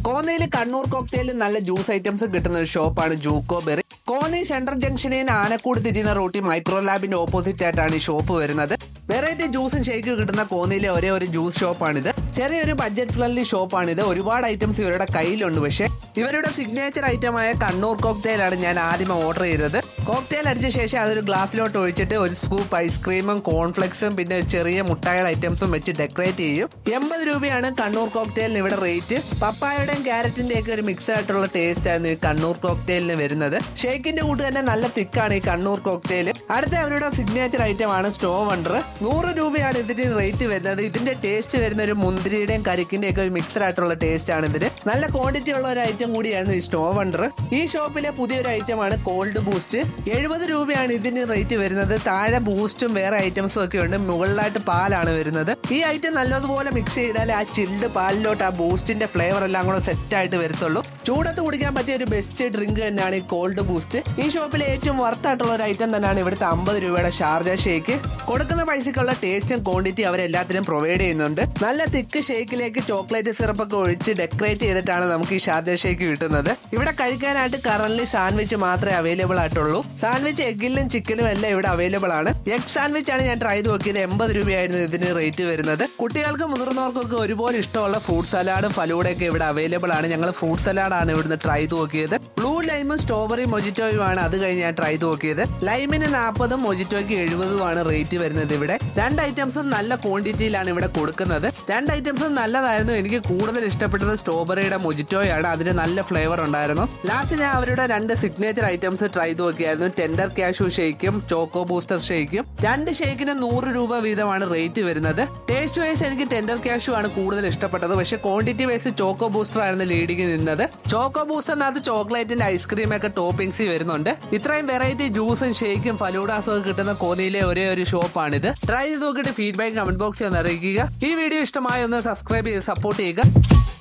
കോന്നയിൽ കണ്ണൂർ കോക്ടെയിലിൽ നല്ല juice items കിട്ടുന്ന ഒരു ഷോപ്പാണ് ജൂക്കോ ബെറി കോന്നി സെൻട്രൽ ജംഗ്ഷനിൽ നിന്ന് ആനക്കൂട് തിരിയുന്ന റൂട്ടിൽ മൈക്രോ ലാബിന്റെ ഓപ്പോസിറ്റ് ആയിട്ടാണ് ഈ ഷോപ്പ് വരുന്നത് വെറൈറ്റി ജ്യൂസും ഷേക്കും കിട്ടുന്ന കോന്നിയിലെ ഒരേ ഒരു ജ്യൂസ് ഷോപ്പാണിത് ചെറിയൊരു ബഡ്ജറ്റ് ഫ്രണ്ട്ലി ഷോപ്പാണിത് ഒരുപാട് ഐറ്റംസ് ഇവരുടെ കയ്യിലുണ്ട് പക്ഷേ ഇവരുടെ സിഗ്നേച്ചർ ഐറ്റമായ കണ്ണൂർ കോക്ടെയിലാണ് ഞാൻ ആദ്യം ഓർഡർ ചെയ്തത് കോക്ടെയിൽ അടിച്ച ശേഷം അതൊരു ഗ്ലാസ്സിലോട്ട് ഒഴിച്ചിട്ട് ഒരു സ്കൂപ്പ് ഐസ്ക്രീമും കോൺഫ്ലെക്സും പിന്നെ ചെറിയ മുട്ടായുടെ ഐറ്റംസും വെച്ച് ഡെക്കറേറ്റ് ചെയ്യും എൺപത് രൂപയാണ് കണ്ണൂർ കോക്ടെയിലിന് ഇവിടെ റേറ്റ് പപ്പായയുടെയും ക്യാരറ്റിന്റെ ഒക്കെ ഒരു മിക്സ് ആയിട്ടുള്ള ടേസ്റ്റ് ആയിരുന്നു ഈ കണ്ണൂർ കോക്ടെയിലിന് വരുന്നത് ഷേക്കിന്റെ കൂട്ട് തന്നെ നല്ല തിക്കാണ് ഈ കണ്ണൂർ കോക്ടെയിൽ അടുത്ത അവരുടെ സിഗ്നേച്ചർ ഐറ്റം ആണ് സ്റ്റോ വണ്ടർ നൂറ് രൂപയാണ് ഇതിന്റെ റേറ്റ് വരുന്നത് ഇതിന്റെ ടേസ്റ്റ് വരുന്ന ഒരു മുന്തിരിയുടെയും കരിക്കിന്റെയും ഒക്കെ ഒരു മിക്സർ ആയിട്ടുള്ള ടേസ്റ്റ് ആണ് ഇതിന് നല്ല ക്വാണ്ടിറ്റി ഉള്ള ഒരു ഐറ്റം കൂടിയായിരുന്നു ഈ സ്റ്റോ വണ്ടർ ഈ ഷോപ്പിലെ പുതിയൊരു ഐറ്റമാണ് കോൾഡ് ബൂസ്റ്റ് എഴുപത് രൂപയാണ് ഇതിന് റേറ്റ് വരുന്നത് താഴെ ബൂസ്റ്റും വേറെ ഐറ്റംസും ഒക്കെ ഉണ്ട് മുകളിലായിട്ട് പാലാണ് വരുന്നത് ഈ ഐറ്റം നല്ലതുപോലെ മിക്സ് ചെയ്താൽ ആ ചിൽഡ് പാലിലോട്ട് ആ ബൂസ്റ്റിന്റെ ഫ്ലേവർ എല്ലാം കൂടെ സെറ്റ് ആയിട്ട് വരത്തുള്ളൂ ചൂടത്ത് കുടിക്കാൻ പറ്റിയ ഒരു ബെസ്റ്റ് ഡ്രിങ്ക് തന്നെയാണ് ഈ കോൾഡ് ബൂസ്റ്റ് ഈ ഷോപ്പിലെ ഏറ്റവും വർത്ത് ആയിട്ടുള്ള ഒരു ഐറ്റം തന്നെയാണ് ഇവിടുത്തെ അമ്പത് രൂപയുടെ ഷാർജ ഷേക്ക് കൊടുക്കുന്ന പൈസക്കുള്ള ടേസ്റ്റും ക്വാണ്ടിറ്റി അവർ എല്ലാത്തിനും പ്രൊവൈഡ് ചെയ്യുന്നുണ്ട് നല്ല തിക്ക് ഷേക്കിലേക്ക് ചോക്ലേറ്റ് സിറപ്പ് ഒക്കെ ഒഴിച്ച് ഡെക്കറേറ്റ് ചെയ്തിട്ടാണ് നമുക്ക് ഈ ഷാർജ ഷേക്ക് കിട്ടുന്നത് ഇവിടെ കഴിക്കാനായിട്ട് കറന്റ് സാൻഡ്വിച്ച് മാത്രമേ അവൈലബിൾ ആയിട്ടുള്ളൂ സാൻഡ്വിച്ച് എഗ്ഗിലും ചിക്കനും എല്ലാം ഇവിടെ അവൈലബിൾ ആണ് എഗ് സാൻഡ്വിച്ച് ആണ് ഞാൻ ട്രൈ ചെയ്ത് നോക്കിയത് എൺപത് രൂപയായിരുന്നു ഇതിന് റേറ്റ് വരുന്നത് കുട്ടികൾക്കും മുതിർന്നവർക്കൊക്കെ ഒരുപോലെ ഇഷ്ടമുള്ള ഫ്രൂട്ട് സലാഡും ഫലൂടൊക്കെ ഇവിടെ അവൈലബിൾ ആണ് ഞങ്ങൾ ഫ്രൂട്ട് സലാഡാണ് ഇവിടുന്ന് ട്രൈ ചെയ്ത് നോക്കിയത് ബ്ലൂ ലൈമും സ്ട്രോബെറി മൊജിറ്റോയും ആണ് അത് കഴിഞ്ഞ് ഞാൻ ട്രൈ ചെയ്ത് നോക്കിയത് ലൈമിന് നാൽപ്പതും മൊജിറ്റോയ്ക്ക് എഴുപതുമാണ് റേറ്റ് വരുന്നത് ഇവിടെ രണ്ട് ഐറ്റംസും നല്ല ക്വാണ്ടിറ്റിയിലാണ് ഇവിടെ കൊടുക്കുന്നത് രണ്ട് ഐറ്റംസും നല്ലതായിരുന്നു എനിക്ക് കൂടുതൽ ഇഷ്ടപ്പെട്ടത് സ്ട്രോബെറിയുടെ മൊജിറ്റോയാണ് അതിന് നല്ല ഫ്ലേവർ ഉണ്ടായിരുന്നു ലാസ്റ്റ് ഞാൻ അവരുടെ രണ്ട് സിഗ്നേച്ചർ ഐറ്റംസ് ട്രൈ ചെയ്ത് നോക്കിയായിരുന്നു ടെൻഡർ കാഷ്യൂ ഷേക്കും ചോക്കോ ബൂസ്റ്റർ ഷേക്കും രണ്ട് ഷേക്കിന് നൂറ് രൂപ വീതമാണ് റേറ്റ് വരുന്നത് ടേസ്റ്റ് വൈസ് എനിക്ക് ടെൻഡർ കാഷ്യൂ ആണ് കൂടുതൽ ഇഷ്ടപ്പെട്ടത് പക്ഷെ ക്വാണ്ടിറ്റി വൈസ് ചോക്കോ ബൂസ്റ്റർ ആയിരുന്നു ലീഡിങ് നിന്നത് ചോക്കോ ബൂസ്റ്ററിനകത്ത് ചോക്ലേറ്റിന്റെ ഐസ്ക്രീം ഒക്കെ ടോപ്പിംഗ്സ് വരുന്നുണ്ട് ഇത്രയും വെറൈറ്റി ജ്യൂസും ഷേക്കും ഫലൂഡാസും ഒക്കെ കിട്ടുന്ന കോന്നിയിലെ ഒരേ ഒരു ഷോപ്പാണിത് ട്രൈ ചെയ്ത് നോക്കിയിട്ട് ഫീഡ്ബാക്ക് കമന്റ് ബോക്സിൽ ഒന്ന് അറിയിക്കുക ഈ വീഡിയോ ഇഷ്ടമായി ഒന്ന് സബ്സ്ക്രൈബ് ചെയ്ത് സപ്പോർട്ട് ചെയ്യുക